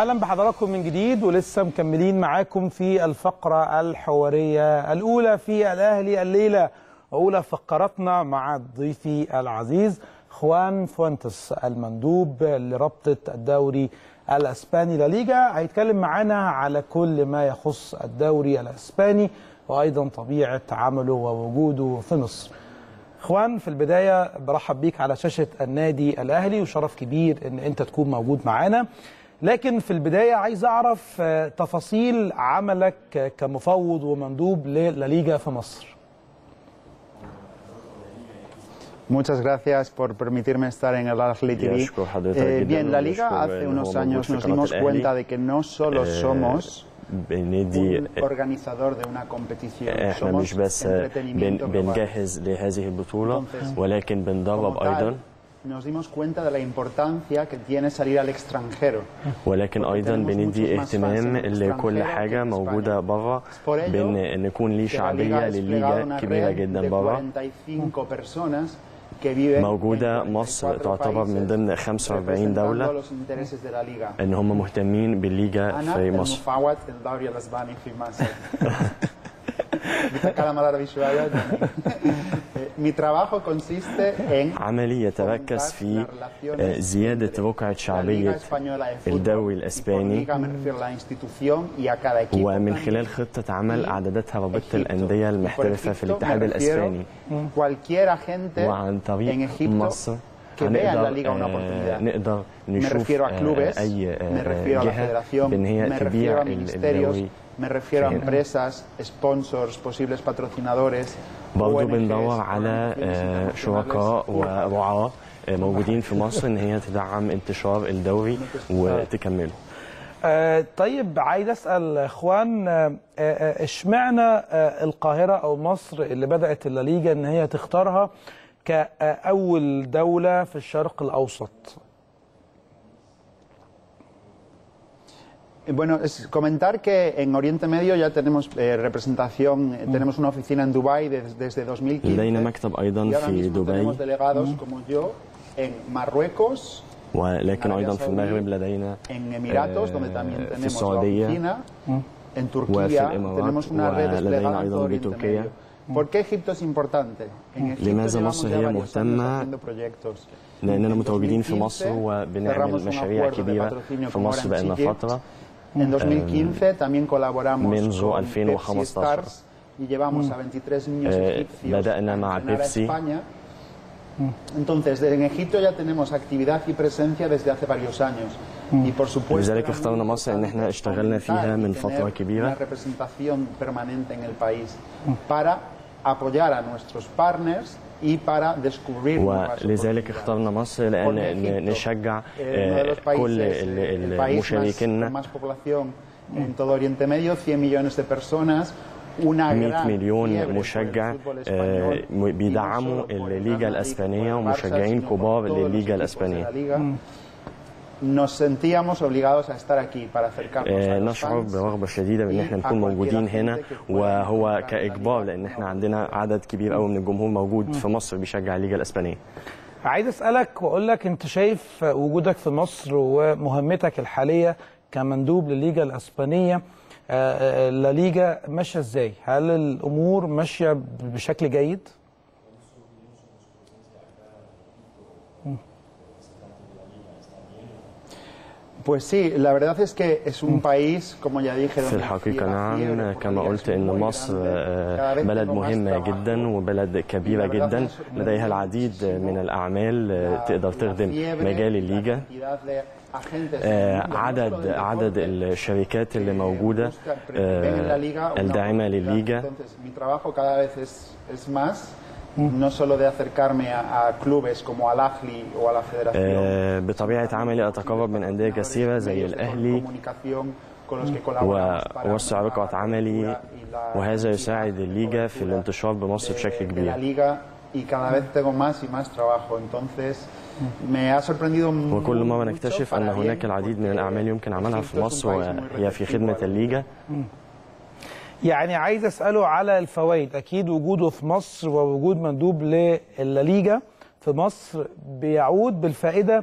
اهلا بحضراتكم من جديد ولسه مكملين معاكم في الفقره الحواريه الاولى في الاهلي الليله اولى فقراتنا مع ضيفي العزيز خوان فوانتس المندوب لرابطه الدوري الاسباني لا ليجا هيتكلم معانا على كل ما يخص الدوري الاسباني وايضا طبيعه عمله ووجوده في مصر اخوان في البدايه برحب بيك على شاشه النادي الاهلي وشرف كبير ان انت تكون موجود معانا لكن في البدايه عايز اعرف آه، تفاصيل عملك آه، كمفوض ومندوب للليجا في مصر Muchas gracias por permitirme estar en el Al-Ahly TV. يشكر حضرتك Eh, جدا bien, la Liga ونشكر hace إن هو unos موجود años في nos قناة dimos الأهلي. cuenta de que no solo Eh, somos بندي un organizador de una competición, احنا somos مش بس بن entretenimiento global. بنجهز لهذه البطولة Entonces, ولكن بندرب Como أيضا tal, nos dimos cuenta de la importancia que tiene salir al extranjero. ولكن أيضا tenemos بندي muchos más اهتمام fans en el لكل extranjero حاجة que en موجودة España. بره Por ello, بأن نكون ليه que la Liga شعبية ha desplegado للليجا una كبيرة red جدا de بره 45 personas que viven موجودة en مصر 44 تعتبر من ضمن países 45 representando دولة los intereses de la Liga. ان هم مهتمين بالليجا أنا في مصر المفوض الدوري الأسباني في مصر. بتكلم عربي شوية. Mi trabajo consiste en عملي يتركز في آه، زيادة رقعة la Liga شعبية Española de Fútbol. الدوري Y por الإسباني Liga me refiero a la institución y a cada equipo. ومن también. خلال خطة عمل أعددتها رابطة Egipto. الأندية Y por المحترفة في Egipto الاتحاد me refiero الأسباني cualquier agente وعن en طريق Egipto مصر que vea en la هنقدر Liga una آه، oportunidad. نقدر Me نشوف refiero a آه، clubes, أي me آه، refiero a la جهة federación, بأن هي me refiero تبيع a ال- ministerios, الدوري me refiero a هنا. empresas, sponsors, posibles patrocinadores. برضه ONGs, بندور على organizaciones آه، internacionales, شركاء urbanas. ورعاة آه، موجودين في مصر ان هي تدعم انتشار الدوري وتكمله آه، طيب عايز اسال اخوان آه، آه، اشمعنى آه، القاهره او مصر اللي بدات الليجا ان هي تختارها كاول دوله في الشرق الاوسط Bueno, es comentar que en Oriente Medio ya tenemos eh, representación, eh, tenemos una oficina en Dubái des- desde 2015. لدينا مكتب ايضا y ahora في mismo tenemos دبي delegados como yo en Marruecos, ولكن Arabia ايضا في Saudí, المغرب لدينا en Emiratos, eh, donde también في tenemos la السعودية oficina, en وفي Turquía الإمارات tenemos una red ولدينا desplegada en أيضا todo Oriente بتركيا. Medio. ¿Por qué Egipto es importante? En Egipto لماذا llevamos مصر ya هي varios años مهتمة؟ haciendo proyectos. لاننا En متواجدين في 2015 مصر cerramos وبنعمل un مشاريع acuerdo de كبيره patrocinio في con مصر Orange بقالنا Egypt. فتره En 2015 también colaboramos منذ con 2015. Pepsi Stars y llevamos a 23 niños Eh, egipcios بدأنا a مع entrenar a Pepsi. España. Entonces, en Egipto ya tenemos actividad y presencia desde hace varios años. Y por supuesto, لذلك era muy اخترنا مصر ان احنا importante اشتغلنا فيها fomentar y من tener فتره una كبيره representación permanente en el país para apoyar a nuestros partners y para descubrir nuevas ولذلك oportunidades. اخترنا مصر لان Porque ن- Egipto, نشجع eh, uno de آه، los países, كل eh, ال- el ال- país más, مشاركينا con más población en todo Oriente Medio, 100 millones de personas, una 100 gran مليون fiebre por el مشجع fútbol آه، español, م- y no بيدعموا solo por el الليجا Real Madrid, الاسبانيه por el Barça, ومشجعين sino por كبار todos los للليجا equipos de الاسبانيه la liga. Nos sentíamos obligados a estar aquí para acercarnos آه، a los نشعر fans برغبه شديده بان احنا نكون موجودين هنا وهو كاجبار لان احنا عندنا عدد كبير قوي من الجمهور موجود في مصر بيشجع الليجا الاسبانيه عايز اسالك واقول لك انت شايف وجودك في مصر ومهمتك الحاليه كمندوب للليجا الاسبانيه آه، آه، لا ليجا ماشيه ازاي؟ هل الامور ماشيه بشكل جيد؟ Pues sí, la verdad es que es un país, como ya dije, في donde الحقيقة la نعم fiebre por كما la liga قلت es أن muy مصر grande. آه، Cada vez بلد tengo más مهمة trabajo. جدا وبلد كبيرة جدا لديها العديد من الأعمال آه، تقدر تخدم مجال الليجا آه، عدد عدد الشركات اللي موجودة آه، الداعمة للليجا Mi trabajo cada vez es, es más, no solo de acercarme a, a clubes como al Ahly o a la Federación. آه، بطبيعة عملي أتقرب من أندية كثيرة زي الأهلي وأوسع رقعة عملي وهذا يساعد الليجا في الانتشار بمصر بشكل de la كبير liga y cada vez tengo más y más trabajo. Entonces, me ha sorprendido وكل مرة mucho نكتشف para أن bien, هناك العديد من porque الأعمال يمكن عملها Egipto في es un مصر país muy وهي في receptivo خدمة a la الليجا يعني عايز اساله على الفوائد اكيد وجوده في مصر ووجود مندوب للليجا في مصر بيعود بالفائده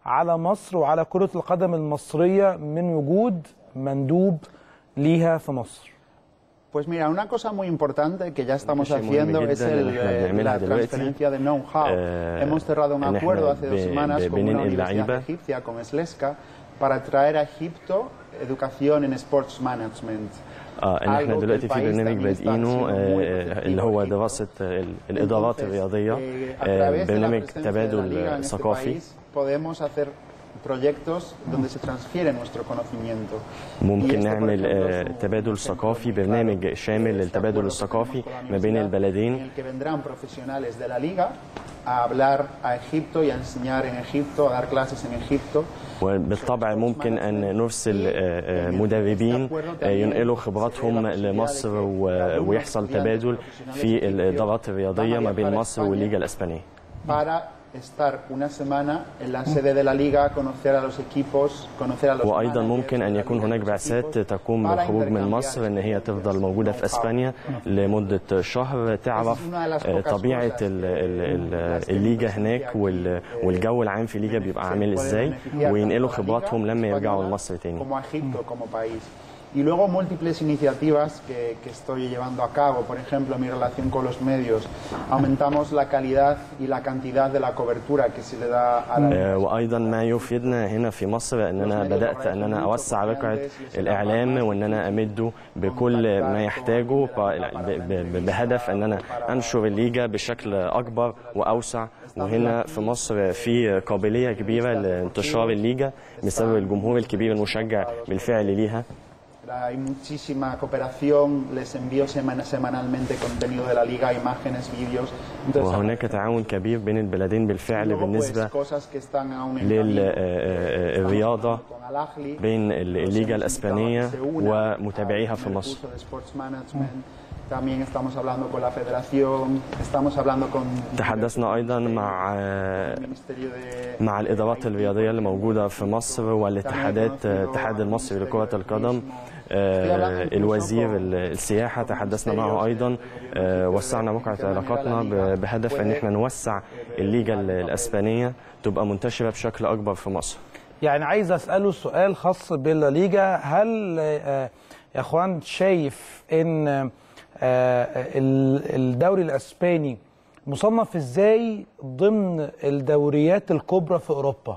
على مصر وعلى كره القدم المصريه من وجود مندوب ليها في مصر Pues mira, una cosa muy importante que ya estamos شيء مهم haciendo es جداً el, اللي احنا eh, بنعملها la دلوقتي. transferencia de know-how. Eh, Hemos cerrado un en acuerdo احنا hace dos ب- semanas ب- con una بننقل universidad لعيبة. egipcia, con Slesca, para traer a Egipto educación en sports management. اه ان احنا algo que دلوقتي el في país برنامج también está بادئينه haciendo muy آه، اللي هو efectivo. دراسه ال- الادارات Entonces, الرياضيه eh, a آه، través de la برنامج presencia de la تبادل liga en este ثقافي país, podemos hacer proyectos donde se transfiere nuestro conocimiento. Y ممكن este, por نعمل ejemplo, آه، es un تبادل ejemplo ثقافي muy برنامج claro شامل de este للتبادل acuerdo que الثقافي tenemos con la ما بين universidad, en البلدين el que vendrán profesionales de la liga a hablar a Egipto y a enseñar en Egipto, a dar clases en Egipto. وبالطبع ممكن ان نرسل آه، آه، مدربين آه، ينقلوا خبراتهم لمصر و- ويحصل تبادل في الادارات الرياضيه ما بين مصر والليجا الاسبانيه para estar una semana en la sede de la liga, conocer a los equipos, conocer a los وايضا managers ممكن de ان la يكون liga, هناك los بعثات equipos, تقوم para بالخروج من intercambiar مصر ان هي تفضل موجوده في know-how. اسبانيا لمده شهر تعرف آه، طبيعه ال- ال- ال- الليجا هناك وال- والجو العام في الليجا بيبقى عامل ازاي وينقلوا خبراتهم لما يرجعوا لمصر تاني como a Egipto como país. Y luego múltiples iniciativas que, que estoy llevando a cabo, por ejemplo, mi relación con los medios. Aumentamos la calidad y la cantidad de la cobertura que se le da a la آه، وايضا ما يفيدنا هنا في مصر ان انا بدات ان انا اوسع رقعه الاعلام وان انا امده بكل ما يحتاجه ب- ب- ب- بهدف ان انا انشر الليجا بشكل اكبر واوسع وهنا في مصر في قابليه كبيره لانتشار الليجا بسبب الجمهور الكبير المشجع بالفعل ليها Hay muchísima cooperación, les envío semana- semanalmente contenido de la liga, imágenes, vídeos. Entonces, وهناك تعاون كبير بين البلدين بالفعل luego, pues, بالنسبه cosas que están aún en camino. للرياضه Con Al-Ahly, بين ال- الليجا nos hemos الاسبانيه invitado a que se una ومتابعيها al في primer مصر curso de Sports Management. También estamos hablando con la federación, estamos hablando con تحدثنا ايضا مع el Ministerio de مع الادارات الرياضيه اللي موجوده في مصر والاتحادات الاتحاد المصري لكره القدم آه، الوزير ال- السياحه تحدثنا معه ايضا آه، وسعنا رقعه علاقاتنا ب- بهدف ان احنا نوسع الليجا ال- الاسبانيه تبقى منتشره بشكل اكبر في مصر يعني عايز اساله سؤال خاص بالليجا هل آه، يا اخوان شايف ان آه، ال- الدوري الاسباني مصنف ازاي ضمن الدوريات الكبرى في اوروبا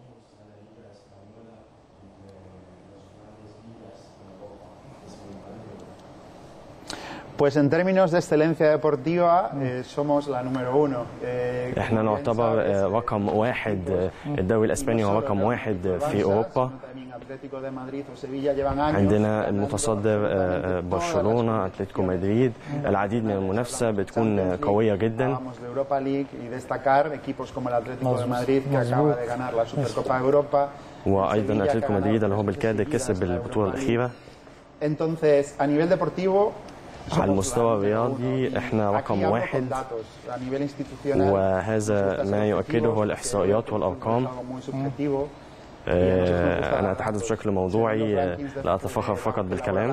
Pues en términos de excelencia deportiva eh, somos la número uno. Eh, احنا como bien نعتبر sabes, آه، رقم واحد آه، الدوري الاسباني هو رقم واحد في اوروبا Atlético de Madrid o Sevilla llevan años عندنا ganando المتصدر آه، آه، برشلونه اتلتيكو مدريد العديد من المنافسه بتكون آه، قويه جدا Hablábamos de Europa League y destacar equipos como el Atlético de Madrid que acaba de ganar la Supercopa de Europa. وايضا Sevilla, que ha اتلتيكو ganado مدريد اللي هو tres بالكاد seguidas كسب la البطوله Europa League. الاخيره Entonces, a nivel deportivo somos على المستوى la número الرياضي uno. احنا Aquí رقم hablo con واحد datos. A nivel institucional, وهذا nos gusta ما ser يؤكده هو objetivos, الاحصائيات que والارقام es algo muy subjetivo. آه، انا اتحدث بشكل موضوعي آه، لا اتفخر فقط بالكلام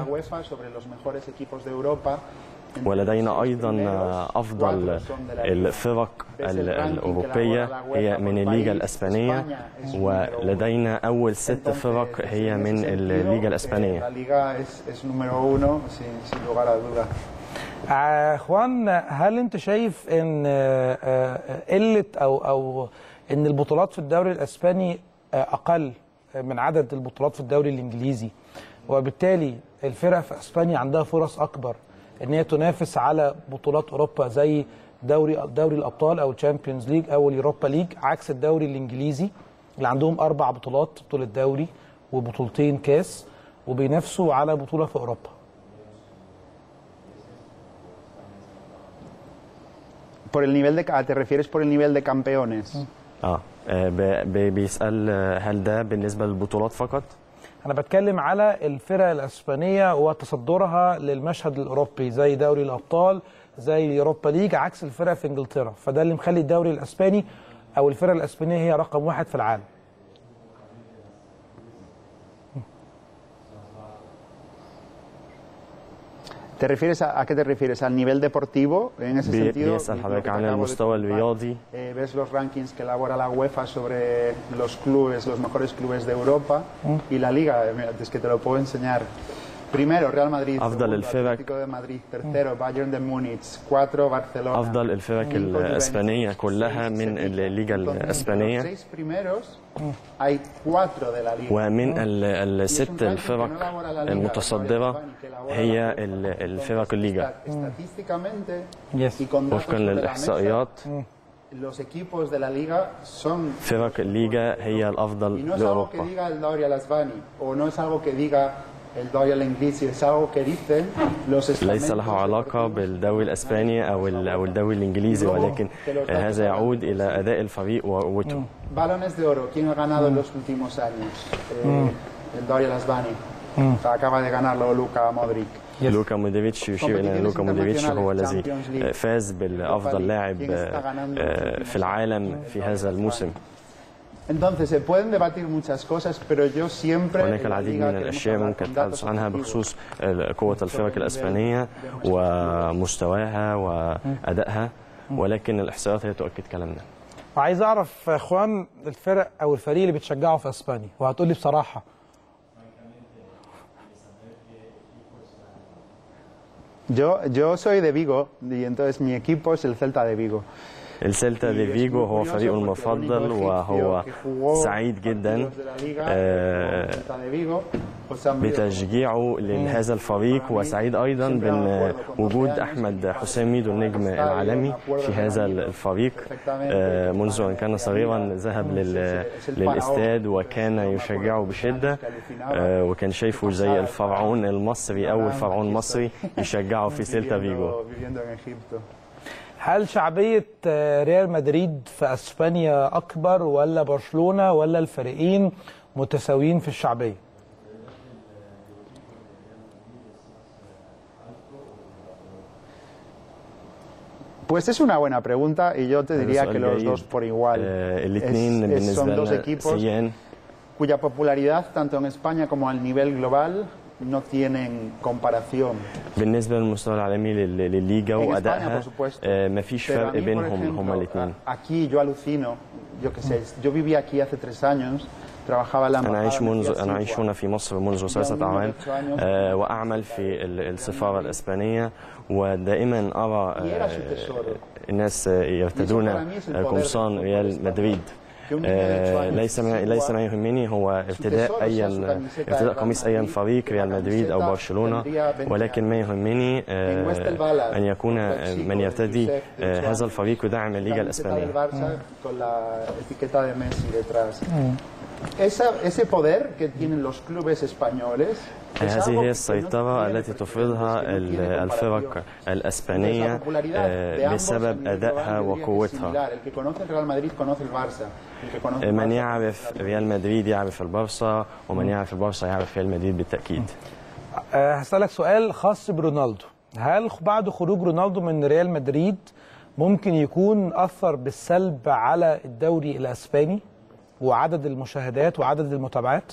ولدينا ايضا آه، افضل الفرق ال- الاوروبيه هي من الليجا الاسبانيه ولدينا اول ست فرق هي من الليجا الاسبانيه آه، اخوان هل انت شايف ان آه، آه، قله او او ان البطولات في الدوري الاسباني آه، اقل من عدد البطولات في الدوري الانجليزي وبالتالي الفرق في اسبانيا عندها فرص اكبر ان هي تنافس على بطولات اوروبا زي دوري دوري الابطال او الشامبيونز ليج او اليوروبا ليج عكس الدوري الانجليزي اللي عندهم اربع بطولات بطوله دوري وبطولتين كاس وبينافسوا على بطوله في اوروبا Por el nivel de, ah, ¿Te refieres por el nivel de campeones? اه آه، ب- ب- بيسال آه، هل ده بالنسبه للبطولات فقط انا بتكلم على الفرق الاسبانيه وتصدرها للمشهد الاوروبي زي دوري الابطال زي اليوروبا ليج عكس الفرق في انجلترا فده اللي مخلي الدوري الاسباني او الفرق الاسبانيه هي رقم واحد في العالم ¿Te refieres a, a qué te refieres? ¿Al nivel deportivo? En ese بي- sentido, بيسأل lo حضرتك que te عن acabo de المستوى comentar. الرياضي Eh, ves los rankings que elabora la UEFA sobre los clubes, los mejores clubes de Europa y la Liga. eh, Mira, es que te lo puedo enseñar. Primero, Real Madrid. أفضل segundo, الفرق. Atlético de Madrid. Tercero, Bayern de Múnich. Cuatro, Barcelona. أفضل الفرق Cinco, Juventus. الإسبانية كلها Seis, من Sevilla. الليجا Entonces, entre الإسبانية Los seis primeros, hay cuatro de la Liga. ومن ال- Y es un الست ranking que no الفرق elabora la Liga, المتصدرة que elabora la هي UEFA. ال- Entonces, الفرق الليجا Estadísticamente Yes. y con datos وفقا sobre la mesa, للإحصائيات los equipos de la liga son فرق الليجا هي y الأفضل no es algo que لأوروبا diga el Doria Lasbani o no es algo que diga el Doria Lenglisi, es algo que dicen los ليس له علاقة بالدوري الأسباني أو ال- أو الدوري الإنجليزي ولكن هذا يعود إلى أداء الفريق وقوته Balones de oro, ¿quién ha ganado en los últimos años? Eh, El Doria Lasbani. Acaba de ganarlo Luka Modric. لوكا مودريتش يشير إلى أن لوكا مودريتش هو الذي فاز بالأفضل لاعب في العالم في هذا الموسم Entonces se pueden debatir muchas cosas, pero yo siempre هناك en la العديد liga من queremos الأشياء hablar ممكن con التحدث datos عنها objetivos. بخصوص قوة الفرق الأسبانية ومستواها وأدائها ولكن الإحصائيات هي تؤكد كلامنا وعايز اعرف يا اخوان الفرق او الفريق اللي بتشجعه في اسبانيا وهتقول لي بصراحه Yo, yo soy de Vigo y entonces mi equipo es el Celta de Vigo. السيلتا دي فيجو هو فريقه المفضل وهو سعيد جدا آه، بتشجيعه لهذا الفريق وسعيد ايضا بان وجود احمد حسام ميدو النجم العالمي في هذا الفريق آه، منذ ان كان صغيرا ذهب لل- للاستاد وكان يشجعه بشده آه، وكان شايفه زي الفرعون المصري اول فرعون مصري يشجعه في سيلتا فيجو هل شعبيه آه، ريال مدريد في اسبانيا اكبر ولا برشلونه ولا الفريقين متساويين في الشعبيه Pues es una buena pregunta y yo te diría سؤال que los جيد. dos por igual. آه، Es- الاثنين es- بالنسبه son dos لنا equipos سيان cuya popularidad tanto en España como a nivel global no tienen comparación. بالنسبه للمستوى العالمي لل- للليجا En España, وادائها por supuesto. آه، مفيش Pero a فرق mí, por بينهم ejemplo, هما الاثنين a- aquí yo alucino, yo qué sé, yo viví aquí hace tres años, trabajaba en la أنا embajada أعيش me fui منذ a أنا أعيش Sigua. هنا في مصر منذ ثلاثة أعوام آه، وأعمل في ال- السفارة الإسبانية ودائما أرى آه، الناس آه، يرتدون آه، قمصان ريال مدريد آه، ليس ما ليس ما يهمني هو ارتداء اي ارتداء قميص اي فريق ريال مدريد او برشلونه ولكن ما يهمني آه، ان يكون آه، من يرتدي آه، هذا الفريق يدعم الليجا camiseta del الاسبانيه Barça con la etiqueta de Messi detrás. Esa- ese poder que tienen los clubes españoles es algo هذه que هي no السيطرة tiene التي precedentes, تفرضها que no ال- tiene الفرق comparación. الأسبانية Entonces, la popularidad آه، de ambos a بسبب nivel أدائها global yo diría que es وقوتها similar. El que conoce el Real Madrid conoce el Barça. El que conoce el من Barça يعرف ريال مدريد يعرف البارسا ومن يعرف البارسا يعرف ريال مدريد بالتأكيد آه، هسألك سؤال خاص برونالدو هل بعد خروج رونالدو من ريال مدريد ممكن يكون أثر بالسلب على الدوري الأسباني وعدد المشاهدات وعدد المتابعات؟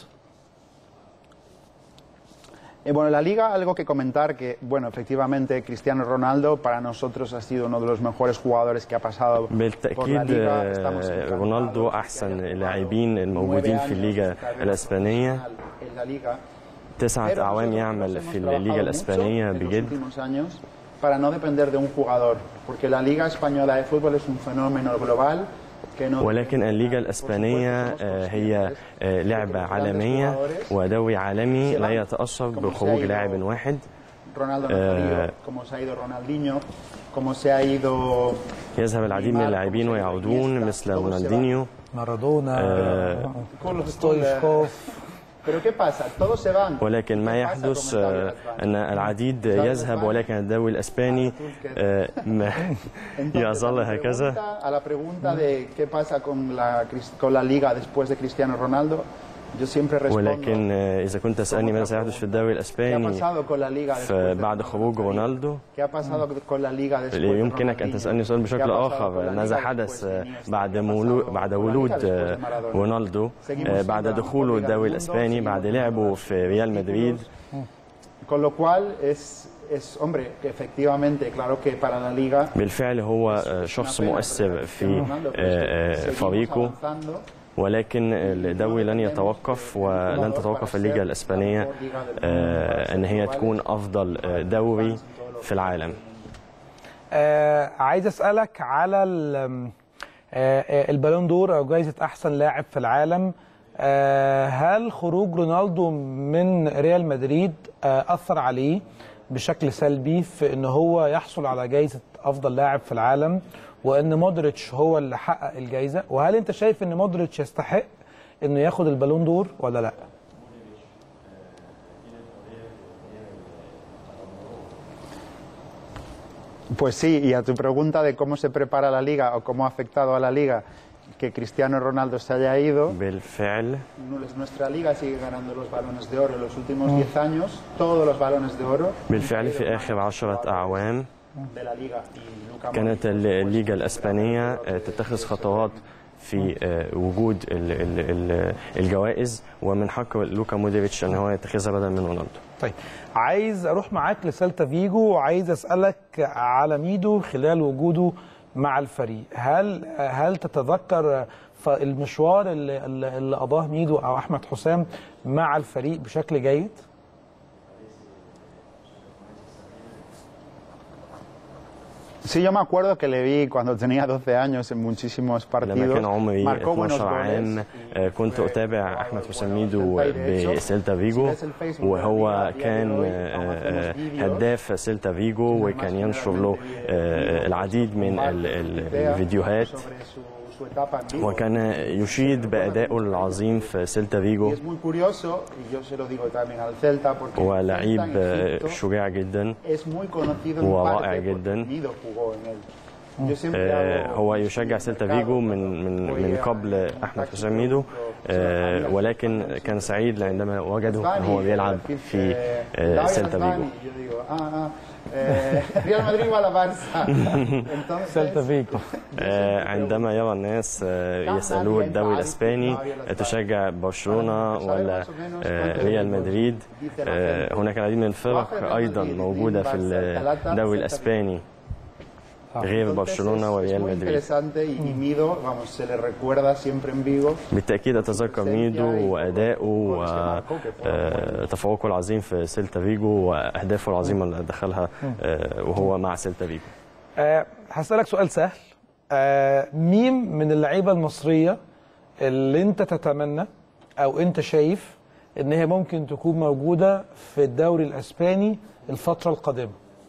Eh, bueno, la liga, algo que comentar que, bueno, efectivamente Cristiano Ronaldo para nosotros ha sido uno de los mejores jugadores que ha pasado por la بالتأكيد liga. آه، Estamos رونالدو encantados. أحسن اللاعبين الموجودين في الليجا الأسبانية En la liga. تسعة Pero أعوام nosotros يعمل hemos في trabajado الليجا mucho الأسبانية en los بجد últimos años para no depender de un jugador, porque la Liga Española de Fútbol es un fenómeno global que no ولكن الليجا الإسبانية آه، هي آه، لعبة عالمية ودوري عالمي لا يتأثر بخروج لاعب واحد Ronaldo Eh, Nazario, como se ha ido Ronaldinho, como se ha ido يذهب العديد من اللاعبين ويعودون مثل رونالدينيو مارادونا آه، ستويشكوف Pero ¿qué pasa? Todos se van. ولكن ما ¿Qué pasa يحدث con el آه، David Asbani? أن العديد يذهب ولكن الدوري الإسباني آه، ما Entonces, يظل a la هكذا pregunta- A la pregunta de qué pasa con la, Cris- con la Liga después de Cristiano Ronaldo, yo siempre respondo. ولكن آه، إذا كنت تسألني ماذا سيحدث في الدوري ¿Qué ha الإسباني pasado con la Liga después de بعد خروج رونالدو ¿Qué ha pasado con la Liga después de يمكنك أن Ronaldinho? تسألني سؤال ¿Qué ha بشكل pasado آخر con la ماذا Liga حدث después de Iniesta? بعد ¿Qué ha مولو pasado بعد con la Liga ولود después de Maradona? رونالدو Seguimos بعد siendo la دخوله mejor liga الدوري del mundo, الإسباني seguimos بعد ganando لعبه في ريال مدريد Con lo cual es, es, hombre, que efectivamente, claro que para la liga بالفعل هو آه، شخص مؤثر في آه، آه، فريقه ولكن الدوري لن يتوقف ولن تتوقف الليجا الإسبانية آه، أن هي تكون أفضل آه، دوري في العالم آه عايز اسالك على ال- آه آه، البالون دور او جائزه احسن لاعب في العالم آه هل خروج رونالدو من ريال مدريد آه اثر عليه بشكل سلبي في ان هو يحصل على جائزه افضل لاعب في العالم وان مودريتش هو اللي حقق الجائزه وهل انت شايف ان مودريتش يستحق انه ياخد البالون دور ولا لا Pues sí, y a tu pregunta de cómo se prepara la liga o cómo ha afectado a la liga que Cristiano Ronaldo se haya ido, بالفعل nuestra liga sigue ganando los balones de oro en los últimos 10 años, todos los balones de oro بالفعل في آخر عشرة أعوام de la liga y Luka كانت الليجا الإسبانية آه، تتخذ خطوات في آه، وجود ال- ال- ال- الجوائز ومن حق لوكا مودريتش ان هو يتخذها بدل من رونالدو طيب عايز اروح معاك لسالتا فيجو وعايز اسالك على ميدو خلال وجوده مع الفريق هل هل تتذكر ف- المشوار اللي, اللي اللي قضاه ميدو او احمد حسام مع الفريق بشكل جيد Sí, yo me acuerdo que le vi cuando tenía 12 años en muchísimos لما كان partidos. عمري Marcó buenos 12 عام goles. آه، كنت اتابع احمد حسام ميدو بسيلتا فيجو وهو كان آه، آه، هداف سيلتا فيجو وكان ينشر له آه، العديد من ال- ال- الفيديوهات sobre su- su etapa en Vigo. وكان يشيد بأدائه العظيم في سيلتا Y فيجو es muy curioso, y yo se lo digo también al Celta, porque هو el Celta لعيب en آه، Egipto شجاع جدا es muy conocido en هو parte رائع porque جدا. Mido jugó en él. Yo siempre آه، hago- هو يشجع سيلتا فيجو من من من قبل احمد حسام ميدو آه، ولكن كان سعيد عندما وجده ان هو بيلعب في آه، سيلتا فيجو Yo digo, ah, ah, eh, Real Madrid o a la Barça. Entonces, سالتا فيجو آه، عندما يرى الناس آه، يسألوه الدوري الإسباني آه، تشجع برشلونة ولا آه، ريال مدريد آه، هناك العديد من الفرق أيضا موجودة في الدوري الإسباني غير entonces برشلونة es- es وريال muy مدريد interesante y, y Mido, vamos, se le recuerda siempre en Vigo بالتأكيد أتذكر ميدو وأدائه وتفوقه العظيم في سيلتا فيجو وأهدافه العظيمة اللي دخلها آه، وهو مع سيلتا فيجو آه هسالك سؤال سهل آه مين من اللعيبه المصريه اللي انت تتمنى او انت شايف ان هي ممكن تكون موجوده في الدوري الاسباني الفتره القادمه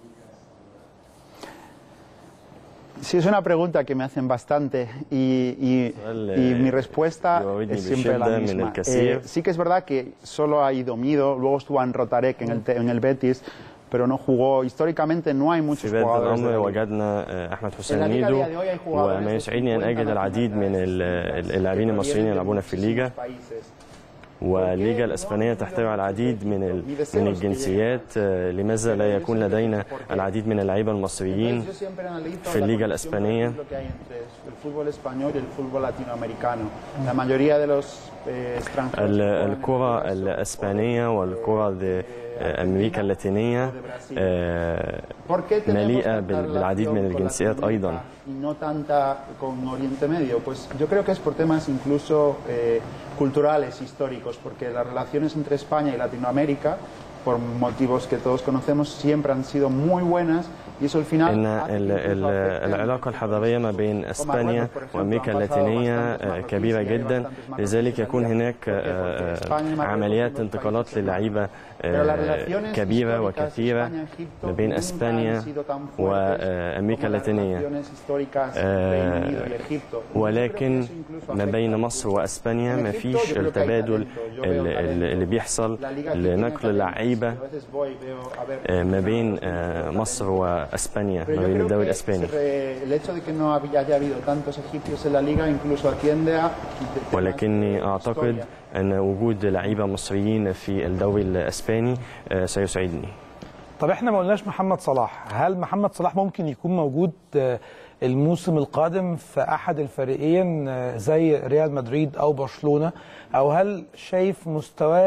Sí, es una pregunta que me hacen bastante y, y- Vale. y mi respuesta Yo es siempre la بشدة من misma. الكثير. Eh, sí que es verdad que solo ha ido Mido, luego estuvo en Rotarek en el, te- en el Betis, pero no jugó. Históricamente no hay في muchos بداية jugadores de الأمر la liga. وجدنا آه، أحمد حسام En la liga ميدو a día de hoy hay jugadores وما de يسعدني أن 50 أجد العديد من ال- ال- اللاعبين que المصريين provienen de يلعبون في الليجا muchísimos países. والليجا الإسبانية تحتوي على العديد من ال- من الجنسيات آه، لماذا لا يكون لدينا العديد من اللعيبة المصريين Entonces, yo siempre analizo في la الليجا conexión, الإسبانية. por ejemplo, que hay entre el fútbol español y el fútbol latinoamericano. La mayoría de los eh, extranjeros ال- que juegan en الكرة el Barça الإسبانية والكرة دي آه، أمريكا اللاتينية آه، ¿Por qué tenemos مليئة tanta بال- بالعديد من relación con الجنسيات Latinoamérica أيضا y no tanta con Oriente Medio? Pues yo creo que es por temas incluso eh, culturales, históricos, porque las relaciones entre España y Latinoamérica, por motivos que todos conocemos, siempre han sido muy buenas y eso al final إن hace que ال- incluso ال- afecte العلاقة الحضارية ما بين إسبانيا وأمريكا اللاتينية آه، كبيرة جدا لذلك يكون هناك آه، آه، عمليات انتقالات للعيبة آه، كبيرة وكثيرة ما بين إسبانيا وأمريكا اللاتينية آه، ولكن ما بين مصر واسبانيا ما فيش التبادل ال- ال- اللي بيحصل لنقل لعيبه آه، ما بين آه، مصر واسبانيا ما بين الدوري الاسباني El hecho de que no haya habido tantos egipcios en la liga incluso atiende a ولكني اعتقد ان وجود لعيبه مصريين في الدوري الاسباني آه، سيسعدني طب احنا ما قلناش محمد صلاح هل محمد صلاح ممكن يكون موجود آه، الموسم القادم في احد الفريقين آه، زي ريال مدريد او برشلونه او هل شايف مستواه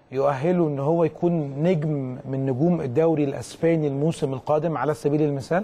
يؤهله ان هو يكون نجم من نجوم الدوري الاسباني الموسم القادم على سبيل المثال؟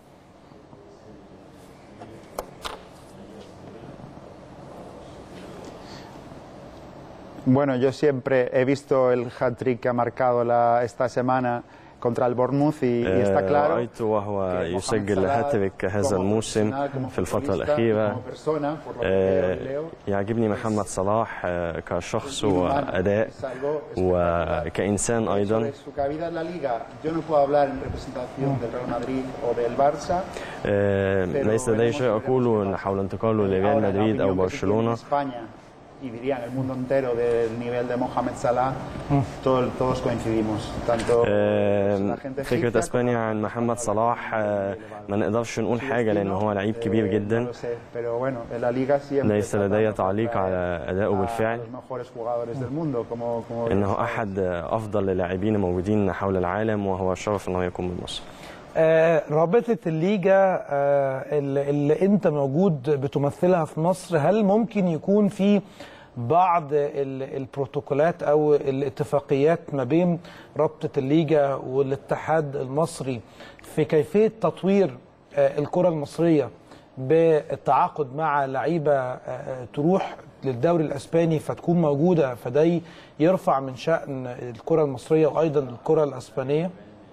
Bueno, yo siempre he visto el hat-trick que ha marcado la, esta semana contra el Bournemouth y, y está آه، claro رأيته وهو que Mohamed يسجل Salah هاتريك هذا como الموسم profesional, como في الفترة futbolista, الأخيرة como persona, por lo que آه، veo y leo, يعجبني محمد صلاح آه، كشخص y humano. وأداء Es algo espectacular. وكإنسان أيضا Sobre su cabida en la liga, yo no puedo hablar en representación del Real Madrid o del Barça. آه، ليس لدي شيء أقوله حول انتقاله لريال Ahora, la مدريد أو opinión que se tiene en برشلونة España y diría en el mundo entero del nivel de Mohamed Salah, todo- todos coincidimos. Tanto آه، la gente فكرة egipcia اسبانيا عن محمد صلاح آه، ما نقدرش نقول حاجة لأن هو لعيب كبير Eh, جدا no lo sé, pero bueno, en la liga siempre ليس لدي tratamos de تعليق traer على أدائه a بالفعل los mejores jugadores del mundo, como, como إنه أحد أفضل اللاعبين موجودين حول العالم وهو شرف إنه يكون من مصر آه، رابطة الليجا آه، اللي اللي انت موجود بتمثلها في مصر هل ممكن يكون في بعض ال- البروتوكولات او الاتفاقيات ما بين رابطة الليجا والاتحاد المصري في كيفية تطوير آه، الكرة المصرية بالتعاقد مع لعيبة آه، تروح للدوري الاسباني فتكون موجودة فده يرفع من شأن الكرة المصرية وايضا الكرة الاسبانية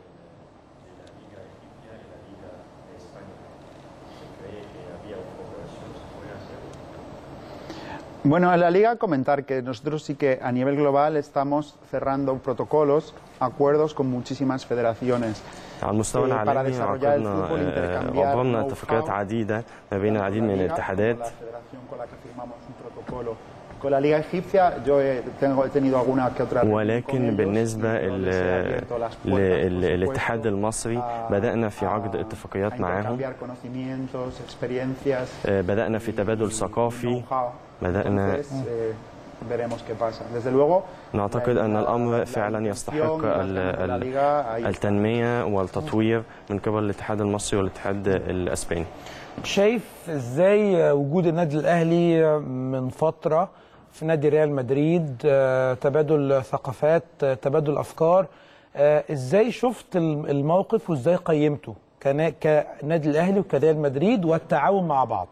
Bueno, en la liga comentar que nosotros sí que a nivel global estamos cerrando protocolos, acuerdos con muchísimas federaciones. على المستوى إيه، para العالمي desarrollar el عقدنا fútbol, آه، intercambiar عبرنا know-how اتفاقيات عديدة ما بين Con العديد la من liga, الاتحادات Con la federación con la que firmamos un protocolo. Con la liga egipcia yo he, tengo, he tenido alguna que otra reunión con ولكن ellos بالنسبة y yo les he ال- abierto las puertas, por supuesto, للاتحاد المصري a- بدأنا في a- عقد a اتفاقيات معاهم intercambiar conocimientos, experiencias, آه، بدأنا في تبادل ثقافي know-how. بدأنا Entonces, eh, veremos qué pasa. Desde luego, نعتقد la- أن la- الأمر la فعلا يستحق institución, las ال- ganas de la ال- liga, ahí التنمية والتطوير من قبل الاتحاد المصري والاتحاد الأسباني شايف ازاي وجود النادي الاهلي من فتره في نادي ريال مدريد آه، تبادل ثقافات آه، تبادل افكار آه، ازاي شفت الم- الموقف وازاي قيمته كنا- كنادي الاهلي وكريال مدريد والتعاون مع بعض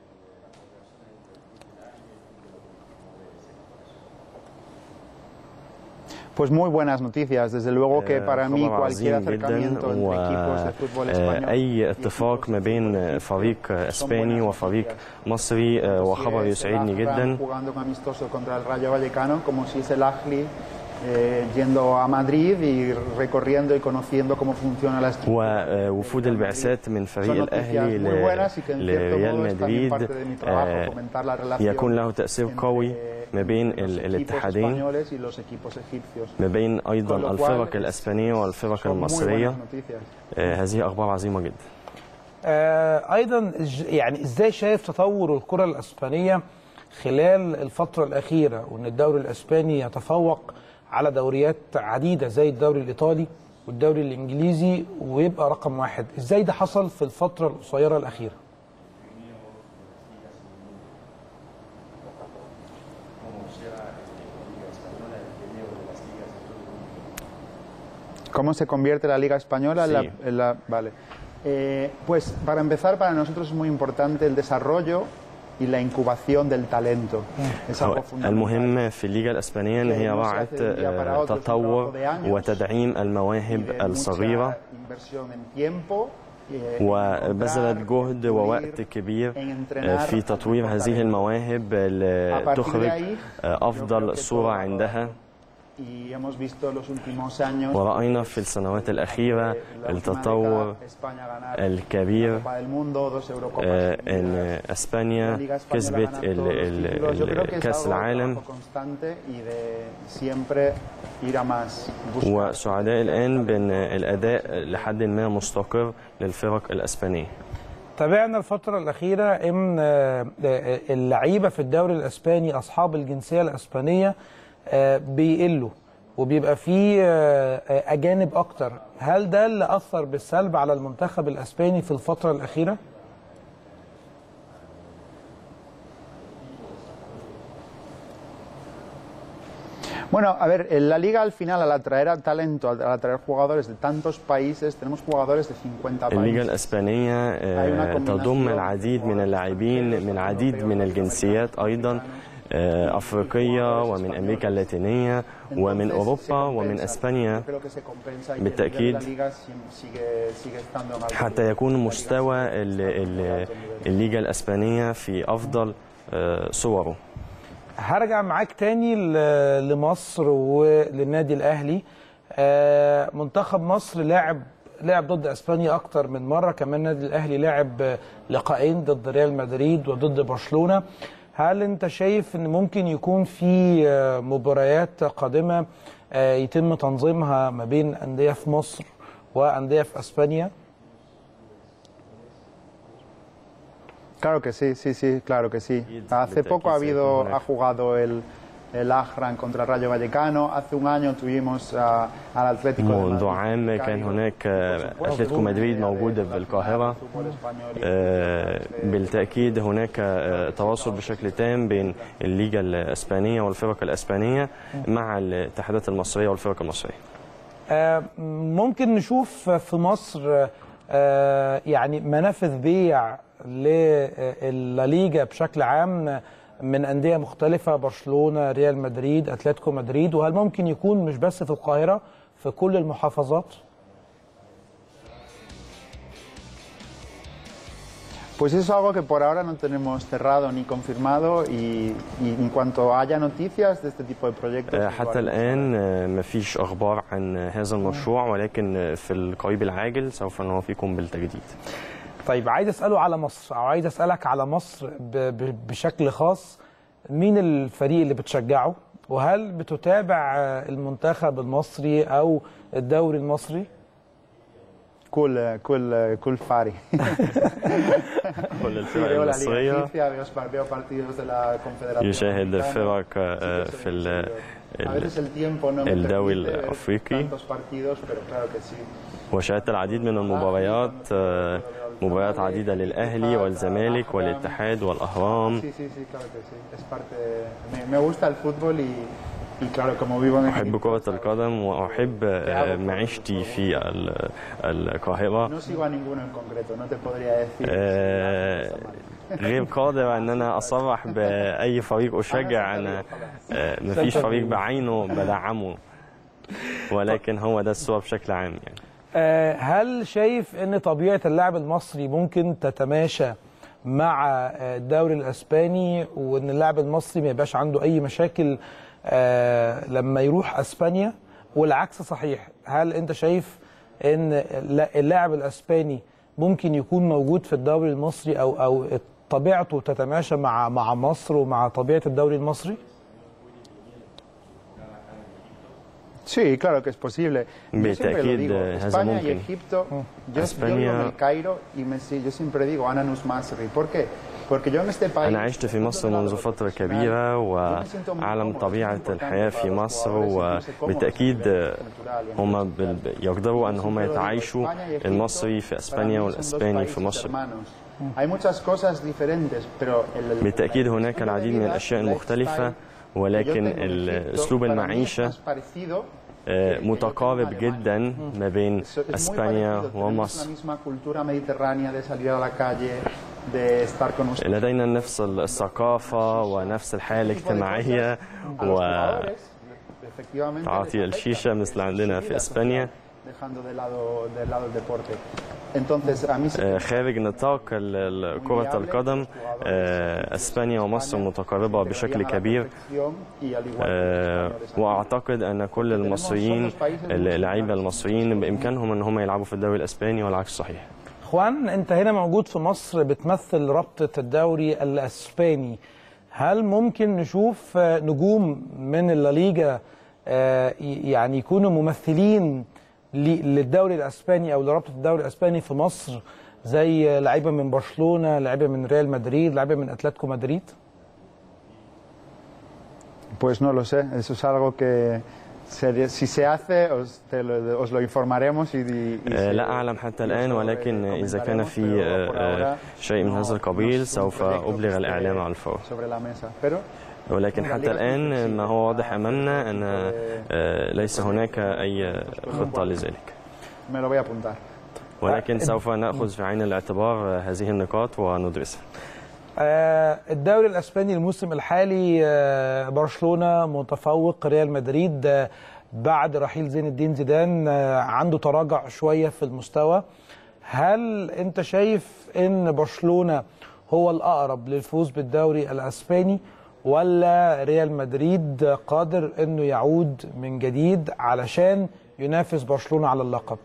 Pues muy buenas noticias. Desde luego que para mí خبر cualquier عظيم جدا acercamiento entre equipos de fútbol español وأي y اتفاق equipos ما de بين fútbol فريق egipcio son اسباني buenas وفريق noticias. مصري آه، Tanto وخبر si es el يسعدني Ahram جدا jugando un amistoso contra el Rayo Vallecano como si es el Ahly eh, yendo a Madrid y recorriendo y conociendo cómo funciona la estructura. ووفود البعثات من فريق Son noticias الأهلي muy buenas y que en ل- cierto لريال modo es también مدريد parte de mi trabajo آه، comentar la relación يكون له تأثير entre قوي ما بين los ال- equipos الاتحادين españoles y los equipos egipcios. ما بين أيضا Con lo cual, الفرق الأسبانية والفرق Son muy المصرية buenas noticias. آه، هذه أخبار عظيمة جدا آه، ايضا إج- يعني ازاي شايف تطور الكره الاسبانيه خلال الفتره الاخيره وان الدوري الاسباني يتفوق على دوريات عديده زي الدوري الايطالي والدوري الانجليزي ويبقى رقم واحد ازاي ده حصل في الفتره القصيره الاخيره ¿Cómo se convierte la Liga Española en, la, Sí. en la- Vale. Eh, pues para empezar, para nosotros es muy importante el desarrollo y la incubación del talento. Es algo fundamental. المهم في الليغا الإسبانية إن هي وعت آه، تطور وتدعيم المواهب Y de mucha الصغيرة inversión en tiempo, eh, en وبذلت encontrar, جهد incluir, ووقت كبير en entrenar آه، في تطوير al هذه talento. المواهب A partir de لتخرج ahí, آه، yo creo أفضل que صورة todo- عندها Y hemos visto los últimos años ورأينا في السنوات الأخيرة eh, la última التطور década, España ganar الكبير la Copa del Mundo, dos Eurocopas آه، seguidas. ان La اسبانيا Liga Española كسبت gana ال- todos los ال- títulos. Yo creo que ال- es كاس algo de العالم trabajo constante y de siempre ir a más. buscar. وسعداء الان بان الاداء لحد ما مستقر للفرق الاسبانيه تابعنا الفترة الأخيرة إن آه، آه، اللعيبة في الدوري الأسباني أصحاب الجنسية الأسبانية آه، بيقلوا وبيبقى فيه آه، آه، أجانب أكتر هل ده اللي أثر بالسلب على المنتخب الأسباني في الفترة الأخيرة؟ Bueno, a ver, en la liga al final, al atraer a talento, al atraer jugadores de tantos países, tenemos jugadores de 50 الليجا países. الإسبانية آه، تضم العديد من اللاعبين من عديد من الجنسيات أيضا آه، أفريقية ومن أمريكا اللاتينية ومن أوروبا ومن أسبانيا Creo que se compensa y que el بالتأكيد. nivel de la liga sigue, sigue estando en alto حتى nivel. يكون مستوى ال- ال- الليجا الإسبانية في أفضل آه، صوره هرجع معاك تاني ل- لمصر وللنادي الاهلي آه، منتخب مصر لاعب لعب ضد اسبانيا اكتر من مره كمان النادي الاهلي لعب آه، لقاءين ضد ريال مدريد وضد برشلونه هل انت شايف ان ممكن يكون في آه، مباريات قادمه آه، يتم تنظيمها ما بين انديه في مصر وانديه في اسبانيا Claro que sí, sí, sí, claro que sí. Hace poco ha habido, ha jugado el, el Ajran contra el Rayo Vallecano. Hace un año tuvimos a- al Atlético de منذ Madrid. عام كان هناك آه، أتلتيكو مدريد موجود في القاهرة Fútbol español y- آه، بالتأكيد هناك آه، تواصل بشكل تام بين الليجا الإسبانية والفرق الإسبانية مع الاتحادات المصرية والفرق المصرية آه، ممكن نشوف في مصر آه، يعني منافذ بيع للليجا بشكل عام من أندية مختلفة برشلونة ريال مدريد أتلتيكو مدريد وهل ممكن يكون مش بس في القاهرة في كل المحافظات Pues eso es algo que por ahora no tenemos cerrado ni confirmado y, y en cuanto haya noticias de este tipo de proyectos... آه، pues حتى lo haremos الآن آه، مفيش أخبار عن هذا المشروع ولكن آه، في القريب العاجل سوف نوافيكم بالتجديد طيب عايز أسأله على مصر أو عايز أسألك على مصر ب- ب- بشكل خاص مين الفريق اللي بتشجعه وهل بتتابع آه، المنتخب المصري أو الدوري المصري Cool, eh, cool, eh, cool Fari. كل Sí, الفرق veo la Liga المصرية Egipcia, veo, veo partidos de la Confederación يشاهد Africana. فرق آه، Sí que في soy ال- seguidor. A veces el tiempo no me الدوري permite ver الأفريقي. tantos partidos, pero claro que sí. وشاهدت العديد من المباريات آه، مباريات عديدة للأهلي والزمالك والاتحاد والأهرام Sí, sí, sí, claro que sí. Es parte. Me, me gusta el fútbol y, y claro, como vivo en أحب Egipto, كرة القدم وأحب آه، معيشتي في ال- القاهرة no sigo a ninguno en concreto, no te podría decir. آه، غير قادر ان انا اصرح باي فريق اشجع انا آه، مفيش فريق بعينه بدعمه ولكن هو ده الصوره بشكل عام يعني آه، هل شايف ان طبيعه اللاعب المصري ممكن تتماشى مع آه، الدوري الاسباني وان اللاعب المصري ما يبقاش عنده اي مشاكل آه، لما يروح اسبانيا والعكس صحيح هل انت شايف ان الل- اللاعب الاسباني ممكن يكون موجود في الدوري المصري او او طبيعته تتماشى مع مع مصر ومع طبيعه الدوري المصري Sí, claro que es posible. Yo siempre lo بالتأكيد digo, هذا España y ممكن. Egipto, yo, yo España- vivo en el Cairo y me, sí, yo siempre digo Ananus Masri. ¿Por qué? Porque yo en este país... أنا عشت في مصر منذ فترة كبيرة وأعلم طبيعة الحياة في مصر وبالتأكيد هم بال- يقدروا أن هم يتعايشوا المصري في أسبانيا والأسباني في مصر Hay muchas cosas diferentes, pero el- بالتأكيد هناك العديد من الأشياء المختلفة ولكن أسلوب المعيشة آه، متقارب جدا ما بين أسبانيا ومصر لدينا نفس الثقافة ونفس الحياة الاجتماعية وتعاطي الشيشة مثل عندنا في إسبانيا dejando de lado, de lado el deporte. Entonces, a mí sí آه، خارج نطاق ال- ال- كرة القدم آه، اسبانيا ومصر متقاربة بشكل كبير آه، واعتقد ان كل المصريين اللعيبة المصريين بامكانهم ان هم يلعبوا في الدوري الاسباني والعكس صحيح اخوان انت هنا موجود في مصر بتمثل رابطه الدوري الاسباني هل ممكن نشوف آه، نجوم من الليجا آه، ي- يعني يكونوا ممثلين ل- للدوري الاسباني او لرابطه الدوري الاسباني في مصر زي لعيبه من برشلونه لعيبه من ريال مدريد لعيبه من اتلتيكو مدريد Pues no lo sé, eso es algo que se- si se hace os, te lo, os lo informaremos y, y آه، se- لا اعلم حتى y os الان lo ولكن اذا كان comentaremos, في pero por آه، ahora آه، شيء من no- هذا no القبيل es un سوف proyecto que ابلغ esté الاعلام على الفور sobre la mesa, pero ولكن حتى الآن ما هو واضح أمامنا أن آه، ليس هناك أي خطة لذلك Me lo voy a apuntar. ولكن سوف نأخذ في عين الاعتبار آه، هذه النقاط وندرسها آه، الدوري الاسباني الموسم الحالي آه، برشلونه متفوق ريال مدريد آه، بعد رحيل زين الدين زيدان آه، عنده تراجع شويه في المستوى هل انت شايف ان برشلونه هو الاقرب للفوز بالدوري الاسباني ولا ريال مدريد قادر انه يعود من جديد علشان ينافس برشلونه على اللقب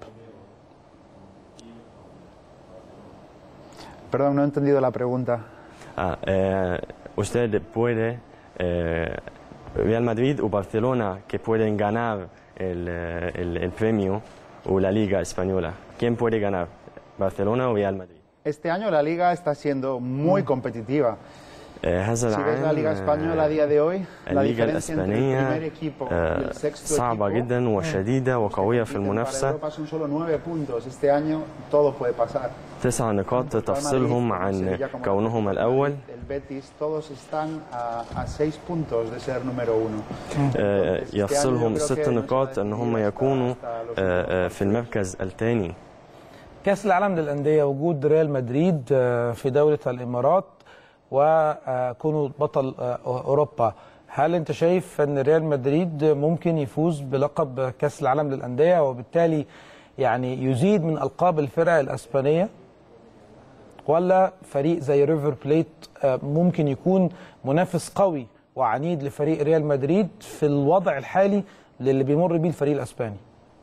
Perdón, no he entendido la pregunta. آه، آه، usted puede eh, Real Madrid o Barcelona que pueden ganar el, eh, el, el premio o la Liga Española. ¿Quién puede ganar? ¿Barcelona o Real Madrid? Este año la liga está siendo muy competitiva. آه، هذا Si ves la العام liga española a آه، día de hoy, la الليغا diferencia entre el primer الإسبانية equipo y آه، el sexto صعبة equipo جدا وشديدة وقوية في compiten para المنافسة Europa son solo nueve puntos. Este año todo puede pasar. تسع نقاط Real تفصلهم Madrid, عن Sevilla como كونهم الأول El Betis, todos están a, a seis puntos de ser número uno. آه، Entonces, este año يفصلهم yo creo ست que nos va a نقاط أن هم decidir hasta- يكونوا hasta los آه، آه، últimos في المركز الثاني كاس العالم للانديه وجود ريال مدريد آه، في دوله الامارات وكونه بطل آه، اوروبا هل انت شايف ان ريال مدريد ممكن يفوز بلقب كاس العالم للانديه وبالتالي يعني يزيد من القاب الفرق الاسبانيه ولا فريق زي ريفر بليت آه، ممكن يكون منافس قوي وعنيد لفريق ريال مدريد في الوضع الحالي للي بيمر بيه الفريق الاسباني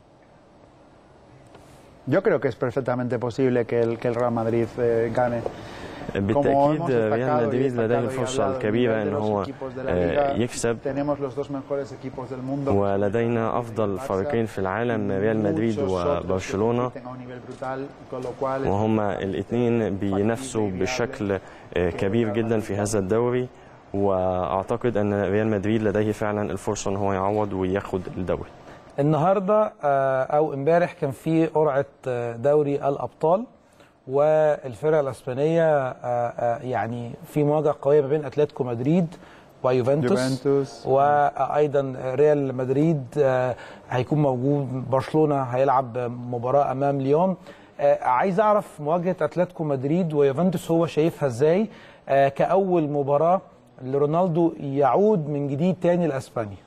Yo creo que es perfectamente posible que el, que el Real Madrid eh, gane. بالتأكيد hemos ريال destacado y مدريد لديه destacado y الفرصة hablado del الكبيرة nivel أن de los هو equipos de la آه، liga, يكسب tenemos los dos mejores equipos del mundo. ولدينا أفضل فريقين في العالم ريال مدريد Muchos otros que وبرشلونة compiten a un nivel brutal, con lo cual وهما الاثنين بينافسوا بشكل آه، كبير جدا في هذا الدوري واعتقد ان ريال مدريد لديه فعلا الفرصه ان هو يعوض وياخد الدوري النهارده آه، او امبارح كان في قرعه آه، دوري الابطال والفرقه الاسبانيه آه، آه، يعني في مواجهه قويه ما بين اتلتيكو مدريد ويوفنتوس يوفنتوس. وايضا ريال مدريد آه، هيكون موجود برشلونه هيلعب مباراه امام ليون آه، عايز اعرف مواجهه اتلتيكو مدريد ويوفنتوس هو شايفها ازاي آه، كاول مباراه لرونالدو يعود من جديد تاني لاسبانيا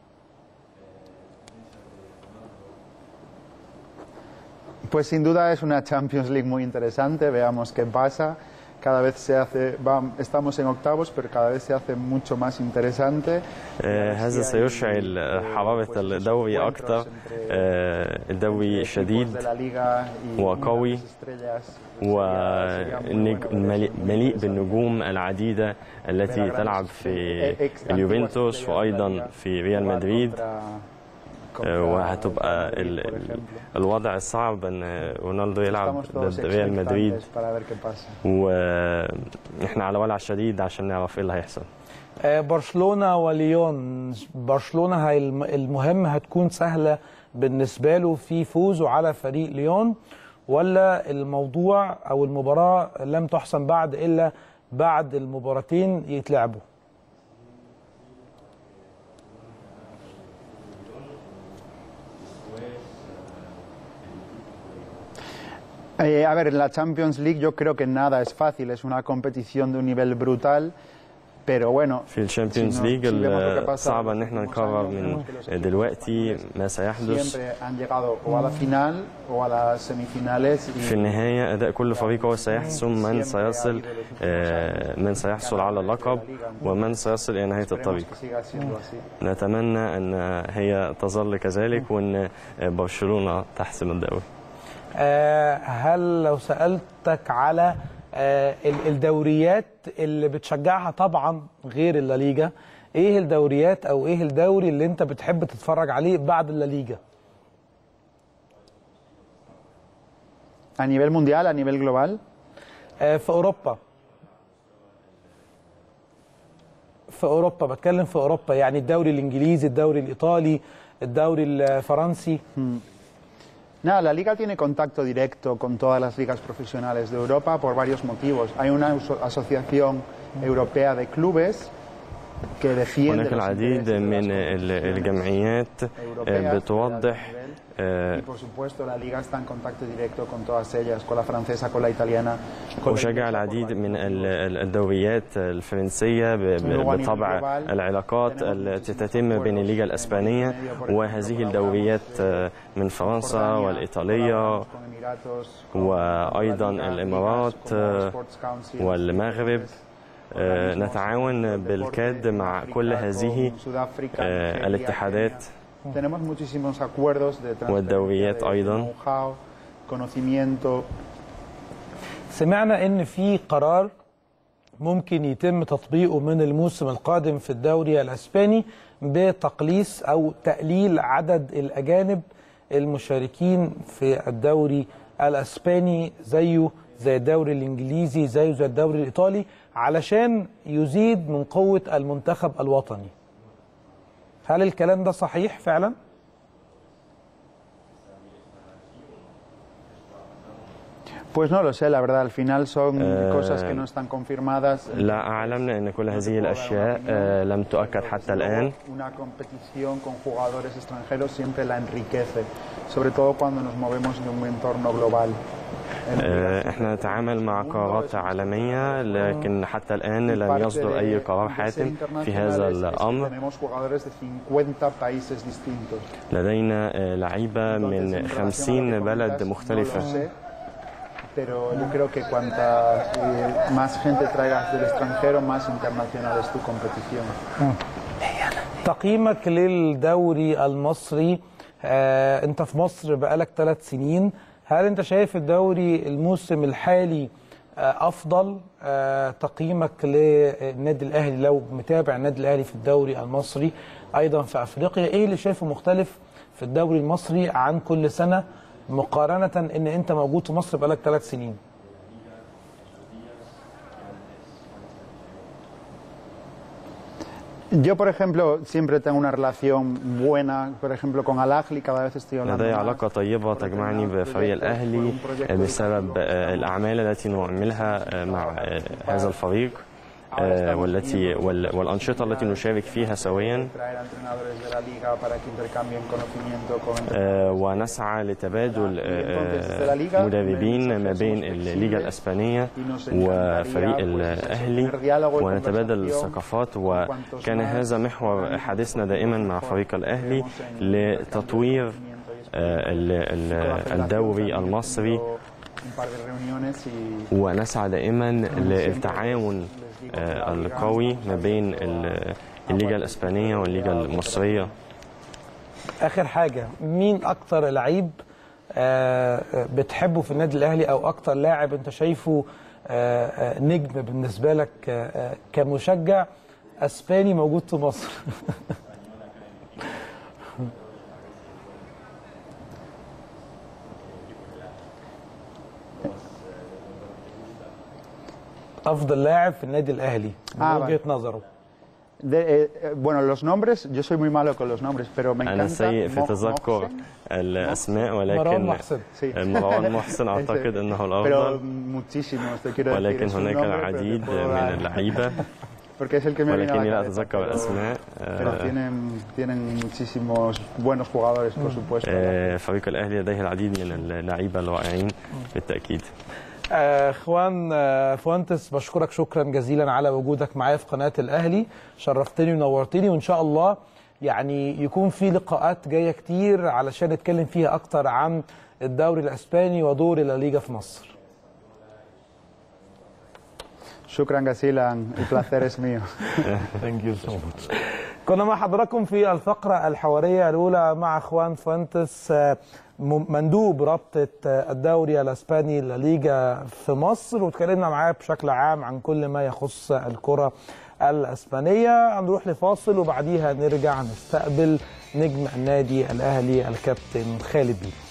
Pues sin duda es una Champions League muy interesante, veamos qué pasa. Cada vez se hace, va- estamos en octavos, pero cada vez se hace mucho más interesante. آه، هذا سيشعل آه، حراره الدوري اكثر آه، الدوري شديد de la liga y وقوي las estrellas. Sería- sería muy bueno ver ومليء eso. مليء بالنجوم العديدة التي تلعب في اليوفنتوس وايضا في ريال مدريد آه، وهتبقى ال- ال- الوضع الصعب ان رونالدو يلعب Estamos todos ضد ريال مدريد expectantes para ver qué pasa. واحنا على ولع شديد عشان نعرف ايه اللي هيحصل آه، برشلونه وليون برشلونه هي الم- المهم هتكون سهله بالنسبه له في فوزه على فريق ليون ولا الموضوع او المباراه لم تحسم بعد الا بعد المباراتين يتلعبوا Eh, a ver, en la Champions League yo creo que nada es fácil, es una competición de un nivel brutal, pero bueno. في الشامبيونز si no- ليج si vemos lo que pasa صعب en ان los احنا últimos نقرر años, من vemos que los equipos دلوقتي ما سيحدث siempre han llegado o a la final o a las semifinales y في النهاية أداء كل فريق هو سيحسم من سيصل آه، من سيحصل على اللقب ومن سيصل إلى نهاية esperemos الطريق que siga siendo así. نتمنى أن هي تظل كذلك وأن برشلونة تحسم الدوري آه، هل لو سالتك على آه، ال- الدوريات اللي بتشجعها طبعا غير الليجا ايه الدوريات او ايه الدوري اللي انت بتحب تتفرج عليه بعد الليجا A nivel mundial, a nivel global, آه، في اوروبا في اوروبا بتكلم في اوروبا يعني الدوري الانجليزي الدوري الايطالي الدوري الفرنسي Nada, la liga tiene contacto directo con todas las ligas profesionales de Europa por varios motivos. Hay una aso- asociación europea de clubes que defiende هناك los العديد intereses de las من competiciones ال- الجمعيات europeas آه، de بتوضح alto nivel. آه، Y por supuesto la liga está en contacto directo con todas ellas, con la francesa, con la italiana, con la وشجع inglesa, العديد por la- من ال- ال- الدوريات الفرنسية ب- ب- بطبع العلاقات التي تتم بين الليغا الإسبانية وهذه الدوريات آه، من فرنسا Jordania, والإيطالية con Emiratos, con وأيضا la liga, الإمارات ligas como آه، Sports Council, والمغرب آه، نتعاون بالكاد مع كل هذه آه، الاتحادات Tenemos muchísimos acuerdos de transferencia والدوريات de أيضاً. know-how, conocimiento سمعنا ان في قرار ممكن يتم تطبيقه من الموسم القادم في الدوري الاسباني بتقليص او تقليل عدد الاجانب المشاركين في الدوري الاسباني زيه زي الدوري الانجليزي زيه زي الدوري الايطالي علشان يزيد من قوه المنتخب الوطني. هل الكلام ده صحيح فعلا؟ Pues no lo sé, la verdad, al final son Eh, cosas que no están confirmadas. لا أعلم لأن كل هذه الأشياء آه، لم تؤكد حتى الآن Una competición con jugadores extranjeros siempre la enriquece, sobre todo cuando nos movemos en un entorno global. En آه، احنا نتعامل مع قرارات عالمية لكن حتى الآن لم parte يصدر de- أي قرار de ser حاسم في هذا internacionales es que الأمر Tenemos jugadores de 50 países distintos. لدينا آه، لعيبة Entonces, en من relación a lo 50 que بلد comentas, No مختلفة lo sé, pero yo creo que cuanta eh, más gente traigas del extranjero, más internacional es tu competición. تقييمك للدوري المصري آه انت في مصر بقالك ثلاث سنين هل انت شايف الدوري الموسم الحالي آه افضل آه تقييمك للنادي الاهلي لو متابع النادي الاهلي في الدوري المصري ايضا في افريقيا ايه اللي شايفه مختلف في الدوري المصري عن كل سنه مقارنه ان انت موجود في مصر بقالك ثلاث سنين Yo, por ejemplo, siempre tengo una relación buena, por ejemplo, con Al Ahly, cada vez estoy hablando لدي más. علاقة طيبة تجمعني بفريق الأهلي آه، بسبب آه، الأعمال التي نعملها آه، مع آه، هذا الفريق آه، والتي وال- والأنشطة التي نشارك فيها سويا Traer a entrenadores de la liga para que intercambien conocimiento con آه، ونسعى لتبادل آه، آه، مدربين ما بين الليغا الإسبانية وفريق الأهلي ونتبادل الثقافات وكان هذا محور حديثنا دائما مع فريق الأهلي لتطوير آه، ال- ال- الدوري المصري un par de reuniones y ونسعى دائما للتعاون آه، القوي ما بين ال- الليغا الإسبانية والليغا المصرية اخر حاجه مين اكتر لعيب آه، آه، بتحبه في النادي الاهلي او اكتر لاعب انت شايفه آه، آه، نجم بالنسبه لك آه، آه، كمشجع اسباني موجود في مصر افضل لاعب في النادي الاهلي من آه، وجهه vale. نظره De, eh, eh, bueno, los nombres, yo soy muy malo con los nombres, pero me أنا encanta سيء في Mo- تذكر Mohsen. الأسماء مروان ولكن محسن Sí. مروان محسن أعتقد Ese. أنه Pero الأفضل muchísimos, te quiero decir. ولكن es un هناك nombre, pero te العديد puedo من dar- اللعيبة Porque es el que me viene a ولكني la لا cabeza, أتذكر pero- الأسماء Pero آه، tienen, tienen muchísimos buenos jugadores, por supuesto. آه، فريق الأهلي لديه العديد من اللعيبة الرائعين بالتأكيد آه، اخوان آه، فوانتس بشكرك شكرا جزيلا على وجودك معايا في قناه الاهلي شرفتني ونورتني وان شاء الله يعني يكون في لقاءات جايه كتير علشان نتكلم فيها اكتر عن الدوري الاسباني ودور الليجا في مصر Shukran Gasilan, el placer es mío. Thank you so much. كنا مع حضراتكم في الفقرة الحوارية الأولى مع أخوان فوانتس آه، م- مندوب رابطة آه، الدوري الأسباني لليجا في مصر واتكلمنا معاه بشكل عام عن كل ما يخص الكرة الأسبانية هنروح لفاصل وبعديها نرجع نستقبل نجم النادي الأهلي الكابتن خالد بيه